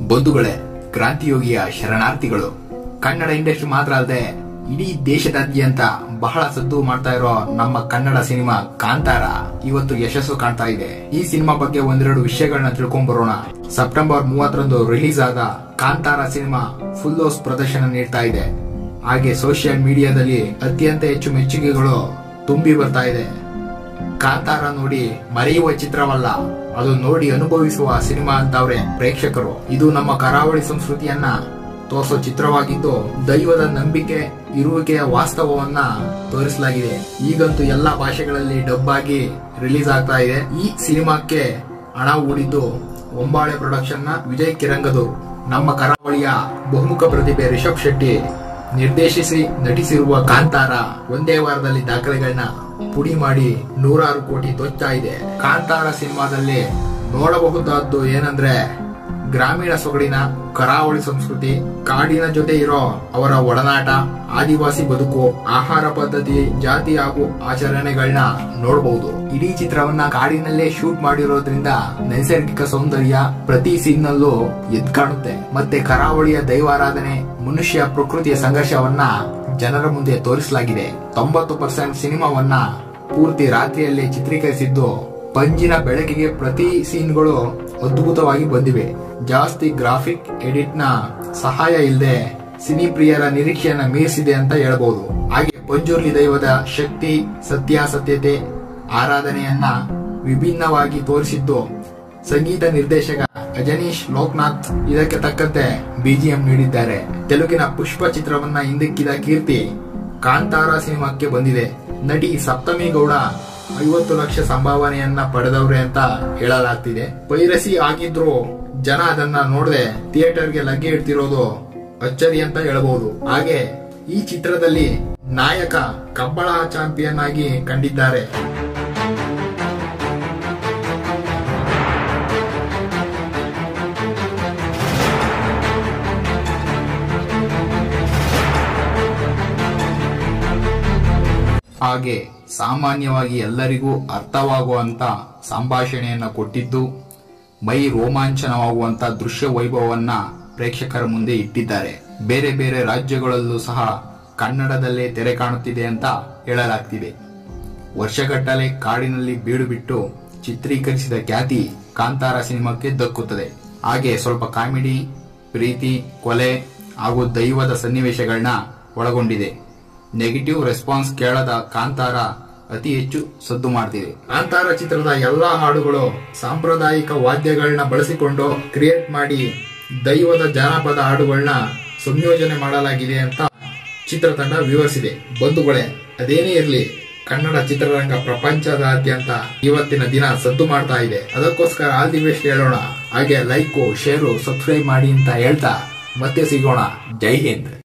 ಬಂಧುಗಳೇ ಕ್ರಾಂತಿಯೋಗಿಯ ಶರಣಾರ್ಥಿಗಳು ಕನ್ನಡ ಇಂಡಸ್ಟ್ರಿ ಮಾತ್ರ ಅಲ್ಲದೆ ಇಡೀ ದೇಶದಾದ್ಯಂತ ಬಹಳ ಸದ್ದು ಮಾಡ್ತಾ ಇರೋ ನಮ್ಮ ಕನ್ನಡ ಸಿನಿಮಾ ಕಾಂತಾರ ಇವತ್ತು ಯಶಸ್ಸು ಕಾಣ್ತಾ ಇದೆ ಈ ಸಿನಿಮಾ ಬಗ್ಗೆ ಒಂದೆರಡು ವಿಷಯಗಳನ್ನ ತಿಳ್ಕೊಂಡ್ ಬರೋಣ ಸೆಪ್ಟೆಂಬರ್ ಮೂವತ್ತರಂದು ರಿಲೀಸ್ ಆದ ಕಾಂತಾರ ಸಿನಿಮಾ ಫುಲ್ ಹೌಸ್ ಪ್ರದರ್ಶನ ನೀಡ್ತಾ ಇದೆ ಹಾಗೆ ಸೋಷಿಯಲ್ ಮೀಡಿಯಾದಲ್ಲಿ ಅತ್ಯಂತ ಹೆಚ್ಚು ಮೆಚ್ಚುಗೆಗಳು ತುಂಬಿ ಬರ್ತಾ ಇದೆ ಕಾಂತಾರ ನೋಡಿ ಮರೆಯುವ ಚಿತ್ರವಲ್ಲ ಅದು ನೋಡಿ ಅನುಭವಿಸುವ ಸಿನಿಮಾ ಅಂತವ್ರೆ ಪ್ರೇಕ್ಷಕರು ಇದು ನಮ್ಮ ಕರಾವಳಿ ಸಂಸ್ಕೃತಿಯನ್ನ ತೋರಿಸೋ ಚಿತ್ರವಾಗಿದ್ದು ದೈವದ ನಂಬಿಕೆ ಇರುವಿಕೆಯ ವಾಸ್ತವವನ್ನ ತೋರಿಸಲಾಗಿದೆ ಈಗಂತೂ ಎಲ್ಲಾ ಭಾಷೆಗಳಲ್ಲಿ ಡಬ್ ಆಗಿ ರಿಲೀಸ್ ಆಗ್ತಾ ಇದೆ ಈ ಸಿನಿಮಾಕ್ಕೆ ಹಣ ಹೂಡಿದ್ದು ಒಂಬಾಳೆ ಪ್ರೊಡಕ್ಷನ್ ನ ವಿಜಯ್ ಕಿರಂಗದೂರು ನಮ್ಮ ಕರಾವಳಿಯ ಬಹುಮುಖ ಪ್ರತಿಭೆ ರಿಷಬ್ ಶೆಟ್ಟಿ ನಿರ್ದೇಶಿಸಿ ನಟಿಸಿರುವ ಕಾಂತಾರ ಒಂದೇ ವಾರದಲ್ಲಿ ದಾಖಲೆಗಳನ್ನ ಪುಡಿ ಮಾಡಿ ನೂರಾರು ಕೋಟಿ ದೊಚ್ಚಾ ಇದೆ ಕಾಂತಾರ ಸಿನಿಮಾದಲ್ಲಿ ನೋಡಬಹುದಾದ್ದು ಏನಂದ್ರೆ ಗ್ರಾಮೀಣ ಸೊಗಡಿನ ಕರಾವಳಿ ಸಂಸ್ಕೃತಿ ಕಾಡಿನ ಜೊತೆ ಇರೋ ಅವರ ಒಡನಾಟ ಆದಿವಾಸಿ ಬದುಕು ಆಹಾರ ಪದ್ಧತಿ ಜಾತಿ ಹಾಗೂ ಆಚರಣೆಗಳನ್ನ ನೋಡಬಹುದು ಇಡೀ ಚಿತ್ರವನ್ನ ಕಾಡಿನಲ್ಲೇ ಶೂಟ್ ಮಾಡಿರೋದ್ರಿಂದ ನೈಸರ್ಗಿಕ ಸೌಂದರ್ಯ ಪ್ರತಿ ಸೀನ್ ನಲ್ಲೂ ಎದ್ ಕಾಣುತ್ತೆ ಮತ್ತೆ ಕರಾವಳಿಯ ದೈವಾರಾಧನೆ ಮನುಷ್ಯ ಪ್ರಕೃತಿಯ ಸಂಘರ್ಷವನ್ನ ಜನರ ಮುಂದೆ ತೋರಿಸಲಾಗಿದೆ ತೊಂಬತ್ತು ಪರ್ಸೆಂಟ್ ಸಿನಿಮಾವನ್ನ ಪೂರ್ತಿ ರಾತ್ರಿಯಲ್ಲಿ ಚಿತ್ರೀಕರಿಸಿದ್ದು ಪಂಜಿನ ಬೆಳಕಿಗೆ ಪ್ರತಿ ಸೀನ್ಗಳು ಅದ್ಭುತವಾಗಿ ಬಂದಿವೆ ಜಾಸ್ತಿ ಗ್ರಾಫಿಕ್ ಎಡಿಟ್ ನ ಸಹಾಯ ಇಲ್ಲದೆ ಸಿನಿ ಪ್ರಿಯರ ನಿರೀಕ್ಷೆಯನ್ನ ಮೀರಿಸಿದೆ ಅಂತ ಹೇಳ್ಬಹುದು ಹಾಗೆ ಪಂಜುರ್ಲಿ ದೈವದ ಶಕ್ತಿ ಸತ್ಯಾಸತ್ಯತೆ ಆರಾಧನೆಯನ್ನ ವಿಭಿನ್ನವಾಗಿ ತೋರಿಸಿದ್ದು ಸಂಗೀತ ನಿರ್ದೇಶಕ ಅಜನೀಶ್ ಲೋಕನಾಥ್ ಇದಕ್ಕೆ ತಕ್ಕಂತೆ ಬಿಜಿಎಂ ನೀಡಿದ್ದಾರೆ ತೆಲುಗಿನ ಪುಷ್ಪ ಚಿತ್ರವನ್ನ ಹಿಂದಿಕ್ಕಿದ ಕೀರ್ತಿ ಕಾಂತಾರ ಸಿನಿಮಾಕ್ಕೆ ಬಂದಿದೆ ನಟಿ ಸಪ್ತಮಿ ಗೌಡ ಐವತ್ತು ಲಕ್ಷ ಸಂಭಾವನೆಯನ್ನ ಪಡೆದವ್ರೆ ಅಂತ ಹೇಳಲಾಗ್ತಿದೆ ಪೈರಸಿ ಆಗಿದ್ರು ಜನ ಅದನ್ನ ನೋಡದೆ ಥಿಯೇಟರ್ಗೆ ಲಗ್ಗೆ ಇಡ್ತಿರೋದು ಅಚ್ಚರಿ ಅಂತ ಹೇಳಬಹುದು ಹಾಗೆ ಈ ಚಿತ್ರದಲ್ಲಿ ನಾಯಕ ಕಬ್ಬಳ ಚಾಂಪಿಯನ್ ಆಗಿ ಕಂಡಿದ್ದಾರೆ ಹಾಗೆ ಸಾಮಾನ್ಯವಾಗಿ ಎಲ್ಲರಿಗೂ ಅರ್ಥವಾಗುವಂತ ಸಂಭಾಷಣೆಯನ್ನ ಕೊಟ್ಟಿದ್ದು ಮೈ ರೋಮಾಂಚನವಾಗುವಂತ ದೃಶ್ಯ ವೈಭವವನ್ನ ಪ್ರೇಕ್ಷಕರ ಮುಂದೆ ಇಟ್ಟಿದ್ದಾರೆ ಬೇರೆ ಬೇರೆ ರಾಜ್ಯಗಳಲ್ಲೂ ಸಹ ಕನ್ನಡದಲ್ಲೇ ತೆರೆ ಕಾಣುತ್ತಿದೆ ಅಂತ ಹೇಳಲಾಗ್ತಿದೆ ವರ್ಷಗಟ್ಟಲೆ ಕಾಡಿನಲ್ಲಿ ಬೀಡು ಬಿಟ್ಟು ಚಿತ್ರೀಕರಿಸಿದ ಖ್ಯಾತಿ ಕಾಂತಾರ ಸಿನಿಮಾಕ್ಕೆ ದಕ್ಕುತ್ತದೆ ಹಾಗೆ ಸ್ವಲ್ಪ ಕಾಮಿಡಿ ಪ್ರೀತಿ ಕೊಲೆ ಹಾಗೂ ದೈವದ ಸನ್ನಿವೇಶಗಳನ್ನ ಒಳಗೊಂಡಿದೆ ನೆಗೆಟಿವ್ ರೆಸ್ಪಾನ್ಸ್ ಕೇಳದ ಕಾಂತಾರ ಅತಿ ಹೆಚ್ಚು ಸದ್ದು ಮಾಡ್ತಿದೆ ಕಾಂತಾರ ಚಿತ್ರದ ಎಲ್ಲಾ ಹಾಡುಗಳು ಸಾಂಪ್ರದಾಯಿಕ ವಾದ್ಯಗಳನ್ನ ಬಳಸಿಕೊಂಡು ಕ್ರಿಯೇಟ್ ಮಾಡಿ ದೈವದ ಜಾನಪದ ಹಾಡುಗಳನ್ನ ಸಂಯೋಜನೆ ಮಾಡಲಾಗಿದೆ ಅಂತ ಚಿತ್ರತಂಡ ವಿವರಿಸಿದೆ ಬಂಧುಗಳೇ ಅದೇನೇ ಇರಲಿ ಕನ್ನಡ ಚಿತ್ರರಂಗ ಪ್ರಪಂಚದಾದ್ಯಂತ ಇವತ್ತಿನ ದಿನ ಸದ್ದು ಮಾಡ್ತಾ ಇದೆ ಅದಕ್ಕೋಸ್ಕರ ಆಲ್ ದಿ ಬೆಸ್ಟ್ ಹೇಳೋಣ ಹಾಗೆ ಲೈಕು ಶೇರು ಸಬ್ಸ್ಕ್ರೈಬ್ ಮಾಡಿ ಅಂತ ಹೇಳ್ತಾ ಮತ್ತೆ ಸಿಗೋಣ ಜೈ ಹಿಂದ್